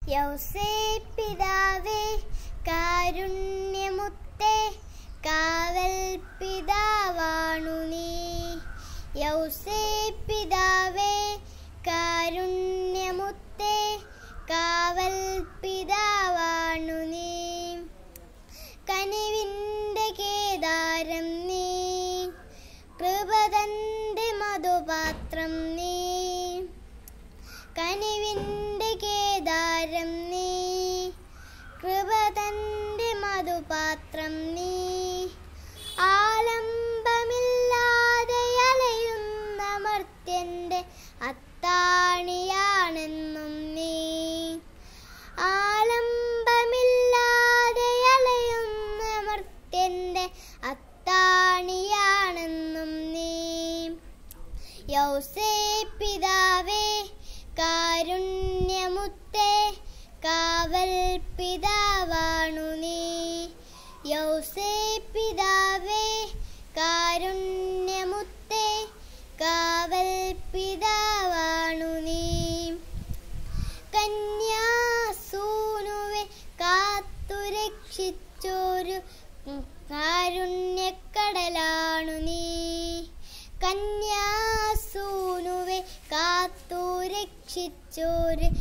യൗസേ പിതാവേ കാരുണ്യമുത്തേ കാവൽ പിതാവാണു നീ യൗസേ പിതാവേ കാരുണ്യമുത്തേ കാവൽ പിതാവാണു നീ കനിവിൻ്റെ കേദാരം നീ കൃപതന്റെ മധുപാത്രം നീ കനിവിൻ്റെ കേദാരം നീ കൃപതന്റെ മധുപാത്രം നീ ആലംബമില്ലാതെ അലയുന്ന മർത്യന്റെ അത്താണിയാണെന്നും നീ ആലംബമില്ലാതെ അലയുന്ന മർത്യന്റെ അത്താണിയാണെന്നും നീ യൗസേ പിതാവേ കാരുണ്യമുത്തേ കാവൽ പിതാവാണു നീ യൗസേ പിതാവേ കാരുണ്യമുത്തേ കാവൽ പിതാവാണു നീ കന്യാസൂനുവെ കാത്തുരക്ഷിച്ചൊരു കാരുണ്യക്കടലാണു നീ കന്യാസൂനുവെ കാത്തുരക്ഷിച്ചൊരു